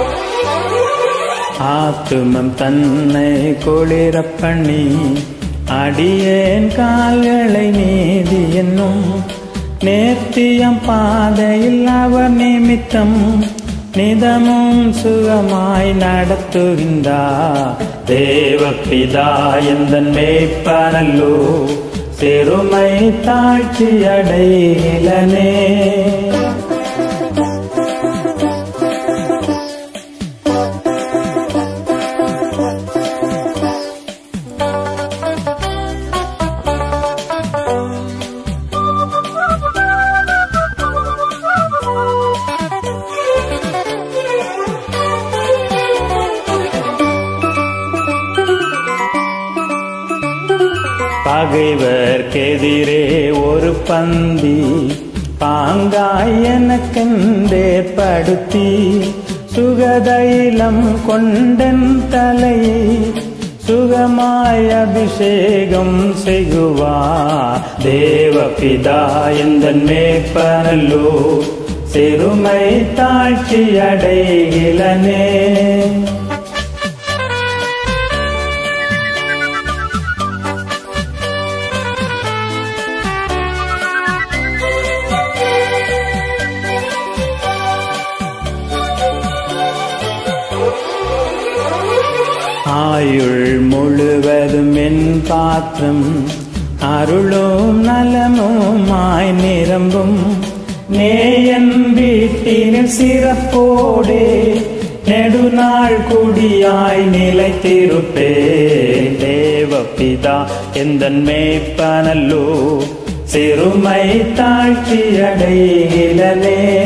ஆத்துமம் தன்னை குளிரப் பண்ணி அடியேன் கால்களை நீதி என்னும் நேர்த்தியம் பாதையில் அவர் நிமித்தம் நிதமும் சுகமாய் நடத்துகின்றார் தேவபிதா எந்த மேய்ப்பனல்லோ சிறுமை தாழ்ச்சி அடையிலனே பகைவர்க்கெதிரே ஒரு பந்தி பாங்காய் எனக்கென்றே படுத்தி சுகதைலம் கொண்டன் தலையை சுகமாய் அபிஷேகம் செய்குவார் தேவபிதா எந்த மேற்பனல்லோ சிறுமை தாழ்ச்சி அடைகிலனே ஆயுள் முழுவதும் என் பாத்திரம் அருளும் நலமுமாய் நிரம்பும் நேயன் வீட்டினில் சிறப்போடே நெடுநாள் குடியாய் நிலைத்திருப்பே தேவபிதா எந்த மேய்ப்பனல்லோ சிறுமை தாழ்ச்சி அடையிலனே